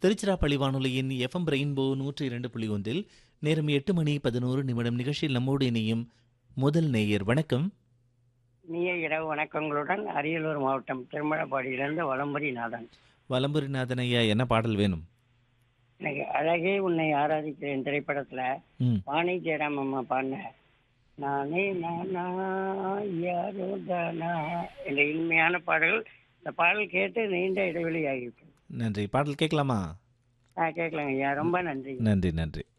திருச்சிராப்பள்ளி வானொலியின் FM rainbow நூற்றி இரண்டு புள்ளி ஒன்றில் நேரம் எட்டு மணி பதினோரு நிமிடம் நிகழ்ச்சியில் நம்மோடு இணையும் முதல் நேயர் வணக்கம் இனிய இரவு வணக்கங்களுடன் அரியலூர் மாவட்டம் திருமழப்பாடியிலிருந்து வலம்புரி நாதன் வலம்புரிநாதன் ஐயா என்ன பாடல் வேணும் எனக்கு அழகே உன்னை ஆராதிக்கிறேன் திரைப்படத்துல ம் வாணி ஜெயராம் அம்மா பாடின நானே நானா யாரோ தானா என்ற இனிமையான பாடல்கள் இந்த பாடல் கேட்டு நீண்ட இடைவெளி ஆகிவிட்டது நன்றி பாடல் கேட்கலாமா ஆ கேட்கலாங்க ஐயா ரொம்ப நன்றி நன்றி நன்றி